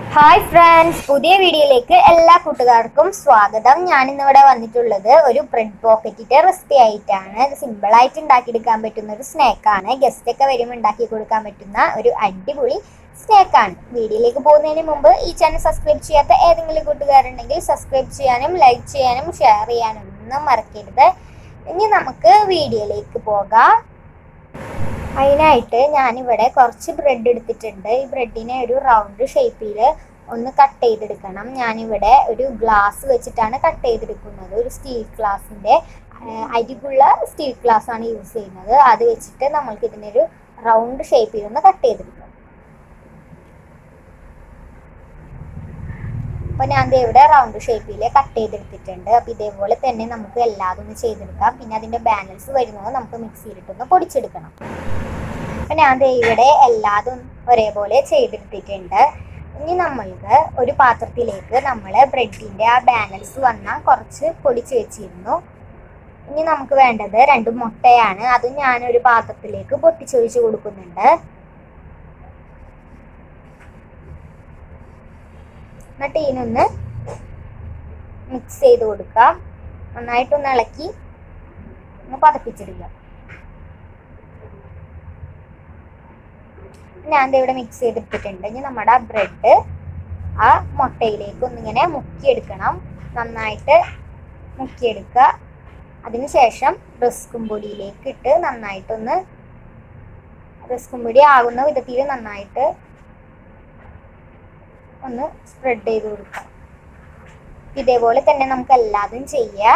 hi friends പുതിയ വീഡിയോയിലേക്ക് എല്ലാ കൂട്ടുകാർക്കും സ്വാഗതം ഞാൻ ഇന്നിവിടെ വന്നിട്ടുള്ളത് ഒരു ബ്രെഡ് പോക്കറ്റിന്റെ റെസിപ്പി ആയിട്ടാണ് ഇത് സിമ്പിൾ ആയിട്ട് ഉണ്ടാക്കിയെടുക്കാൻ പറ്റുന്ന ഒരു സ്നാക്കാണ് ഗസ്റ്റ് ഒക്കെ വരുമ്പോൾ ഉണ്ടാക്കി കൊടുക്കാൻ പറ്റുന്ന ഒരു അടിപൊളി സ്നാക്കാണ് വീഡിയോയിലേക്ക് പോകുന്നതിന് മുമ്പ് ഈ ചാനൽ സബ്സ്ക്രൈബ് ചെയ്യാത്ത ഏതെങ്കിലും കൂട്ടുകാരുണ്ടെങ്കിൽ സബ്സ്ക്രൈബ് ചെയ്യാനും ലൈക്ക് ചെയ്യാനും ഷെയർ ചെയ്യാനും ഒന്നും മറക്കരുത് ഇനി നമുക്ക് വീഡിയോയിലേക്ക് പോകാം അതിനായിട്ട് ഞാനിവിടെ കുറച്ച് ബ്രെഡ് എടുത്തിട്ടുണ്ട് ഈ ബ്രെഡിനെ ഒരു റൗണ്ട് ഷേപ്പിൽ ഒന്ന് കട്ട് ചെയ്തെടുക്കണം ഞാനിവിടെ ഒരു ഗ്ലാസ് വെച്ചിട്ടാണ് കട്ട് ചെയ്തെടുക്കുന്നത് ഒരു സ്റ്റീൽ ഗ്ലാസിൻ്റെ അരികുള്ള സ്റ്റീൽ ഗ്ലാസ് ആണ് യൂസ് ചെയ്യുന്നത് അത് വെച്ചിട്ട് നമ്മൾക്ക് ഇതിനൊരു റൗണ്ട് ഷേപ്പിൽ ഒന്ന് കട്ട് ചെയ്തെടുക്കാം അപ്പോൾ ഞാൻ ദേ ഇവിടെ റൗണ്ട് ഷേപ്പിൽ കട്ട് ചെയ്തെടുത്തിട്ടുണ്ട് അപ്പോൾ ഇതേപോലെ തന്നെ നമുക്ക് എല്ലാതും ഒന്ന് ചെയ്തെടുക്കാം പിന്നെ അതിൻ്റെ ബാലൻസ് വരുന്നത് നമുക്ക് മിക്സിയിലിട്ടൊന്ന് പൊടിച്ചെടുക്കണം അപ്പം ഞാൻ ദേ ഇവിടെ എല്ലാതും ഒരേപോലെ ചെയ്തെടുത്തിട്ടുണ്ട് ഇനി നമ്മൾക്ക് ഒരു പാത്രത്തിലേക്ക് നമ്മൾ ബ്രെഡിൻ്റെ ആ ബാലൻസ് വന്ന കുറച്ച് പൊടിച്ച് വെച്ചിരുന്നു ഇനി നമുക്ക് വേണ്ടത് രണ്ട് മുട്ടയാണ് അതും ഞാനൊരു പാത്രത്തിലേക്ക് പൊട്ടിച്ചൊഴിച്ച് കൊടുക്കുന്നുണ്ട് എന്നിട്ട് ഇതിനൊന്ന് മിക്സ് ചെയ്ത് കൊടുക്കാം നന്നായിട്ടൊന്ന് ഇളക്കി ഒന്ന് പതപ്പിച്ചെടുക്കാം ഞാൻ ദേ ഇവിടെ മിക്സ് ചെയ്തെടുത്തിട്ടുണ്ട് ഇനി നമ്മുടെ ആ ബ്രെഡ് ആ മുട്ടയിലേക്ക് ഒന്നിങ്ങനെ മുക്കിയെടുക്കണം നന്നായിട്ട് മുക്കിയെടുക്കുക അതിനുശേഷം റസ്കും പൊടിയിലേക്ക് ഇട്ട് നന്നായിട്ടൊന്ന് റസ്കും പൊടി ആകുന്ന വിധത്തിൽ നന്നായിട്ട് ഒന്ന് സ്പ്രെഡ് ചെയ്ത് കൊടുക്കാം ഇതേപോലെ തന്നെ നമുക്ക് എല്ലാതും ചെയ്യാം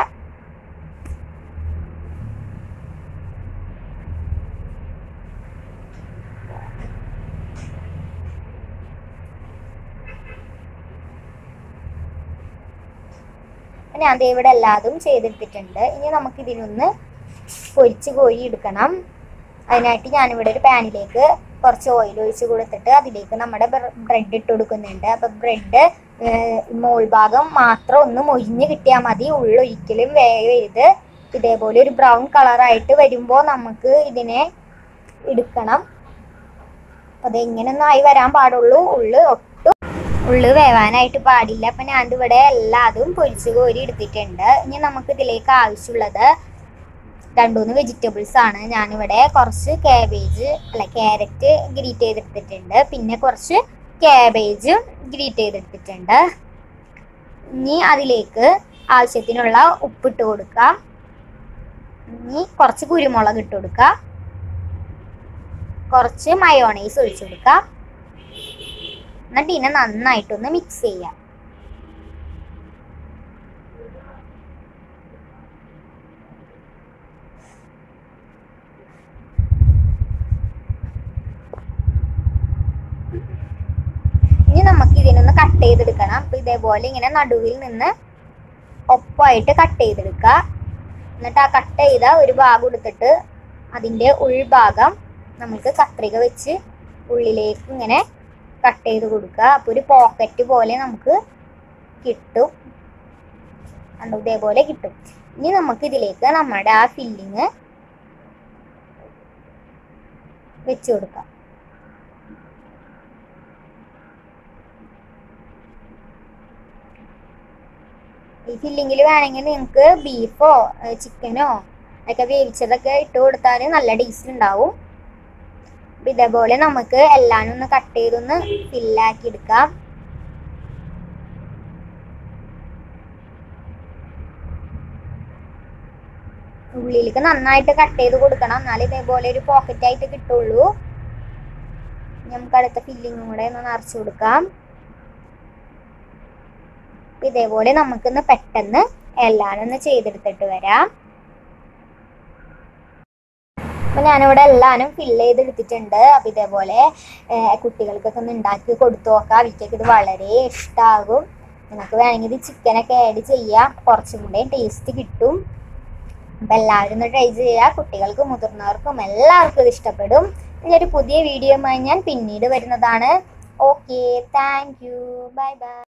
ഞാൻ ദേ ഇവിടെ എല്ലാതും ചെയ്തെടുത്തിട്ടുണ്ട് ഇനി നമുക്ക് ഇതിനൊന്ന് പൊരിച്ച് കോരി എടുക്കണം അതിനായിട്ട് ഞാനിവിടെ ഒരു പാനിലേക്ക് കുറച്ച് ഓയിൽ ഒഴിച്ച് കൊടുത്തിട്ട് അതിലേക്ക് നമ്മുടെ ബ്രെഡ് ഇട്ട് കൊടുക്കുന്നുണ്ട് അപ്പം ബ്രെഡ് മോൾ ഭാഗം മാത്രം ഒന്ന് മൊരിഞ്ഞ് കിട്ടിയാൽ മതി ഉള്ളൊരിക്കലും വേവരുത് ഇതേപോലെ ഒരു ബ്രൗൺ കളറായിട്ട് വരുമ്പോൾ നമുക്ക് ഇതിനെ എടുക്കണം അത് എങ്ങനെയൊന്നും ആയി വരാൻ പാടുള്ളൂ ഉള്ളു ഒട്ടും ഉള്ളു വേവാനായിട്ട് പാടില്ല അപ്പം ഞാൻ ഇവിടെ എല്ലാതും പൊരിച്ച് കോരി എടുത്തിട്ടുണ്ട് ഇനി നമുക്ക് ഇതിലേക്ക് ആവശ്യമുള്ളത് രണ്ടുമൂന്ന് വെജിറ്റബിൾസ് ആണ് ഞാനിവിടെ കുറച്ച് കാബേജ് അല്ല ക്യാരറ്റ് ഗ്രീറ്റ് ചെയ്തെടുത്തിട്ടുണ്ട് പിന്നെ കുറച്ച് ക്യാബേജ് ഗ്രീറ്റ് ചെയ്തെടുത്തിട്ടുണ്ട് ഇനി അതിലേക്ക് ആവശ്യത്തിനുള്ള ഉപ്പിട്ട് കൊടുക്കാം ഇനി കുറച്ച് കുരുമുളക് ഇട്ട് കൊടുക്കാം കുറച്ച് മയോണൈസ് ഒഴിച്ചു കൊടുക്കാം എന്നിട്ട് ഇതിനെ നന്നായിട്ടൊന്ന് മിക്സ് ചെയ്യാം ഇനി നമുക്ക് ഇതിനൊന്ന് കട്ട് ചെയ്തെടുക്കണം അപ്പൊ ഇതേപോലെ ഇങ്ങനെ നടുവിൽ നിന്ന് ഒപ്പമായിട്ട് കട്ട് ചെയ്തെടുക്കുക എന്നിട്ട് ആ കട്ട് ചെയ്ത ഒരു ഭാഗം എടുത്തിട്ട് അതിൻ്റെ ഉൾഭാഗം നമുക്ക് കത്രിക വെച്ച് ഉള്ളിലേക്ക് ഇങ്ങനെ കട്ട് ചെയ്ത് കൊടുക്കുക അപ്പോൾ ഒരു പോക്കറ്റ് പോലെ നമുക്ക് കിട്ടും കണ്ടു ഇതേപോലെ കിട്ടും ഇനി നമുക്ക് ഇതിലേക്ക് നമ്മുടെ ആ ഫില്ലിങ് വെച്ച് കൊടുക്കാം ഈ ഫില്ലിങ്ങിൽ വേണമെങ്കിൽ നിങ്ങൾക്ക് ബീഫോ ചിക്കനോ ഒക്കെ വേവിച്ചതൊക്കെ ഇട്ട് കൊടുത്താൽ നല്ല ടേസ്റ്റ് ഉണ്ടാവും അപ്പം ഇതേപോലെ നമുക്ക് എല്ലാം ഒന്ന് കട്ട് ചെയ്തൊന്ന് ഫില്ലാക്കി എടുക്കാം ഉള്ളിലേക്ക് നന്നായിട്ട് കട്ട് ചെയ്ത് കൊടുക്കണം എന്നാലേ ഇതേപോലെ ഒരു പോക്കറ്റ് ആയിട്ട് കിട്ടുള്ളൂ നമുക്ക് അടുത്ത ഫില്ലിങ്ങും കൂടെ ഒന്ന് നിറച്ച് കൊടുക്കാം ഇതേപോലെ നമുക്കൊന്ന് പെട്ടെന്ന് എല്ലാം ഒന്ന് ചെയ്തെടുത്തിട്ട് വരാം അപ്പൊ ഞാനിവിടെ എല്ലാവരും ഫില്ല് ചെയ്തെടുത്തിട്ടുണ്ട് അപ്പൊ ഇതേപോലെ കുട്ടികൾക്കൊക്കെ ഒന്ന് ഉണ്ടാക്കി കൊടുത്തു നോക്കാം അവർക്കൊക്കെ ഇത് വളരെ ഇഷ്ടമാകും നിങ്ങൾക്ക് വേണമെങ്കിൽ ഇത് ചിക്കനൊക്കെ ആഡ് ചെയ്യാം കുറച്ചും കൂടെ ടേസ്റ്റ് കിട്ടും അപ്പൊ എല്ലാവരും ഒന്ന് ട്രൈ ചെയ്യുക കുട്ടികൾക്കും മുതിർന്നവർക്കും എല്ലാവർക്കും ഇത് ഇഷ്ടപ്പെടും ഇനി ഒരു പുതിയ വീഡിയോയുമായി ഞാൻ പിന്നീട് വരുന്നതാണ് okay thank you bye by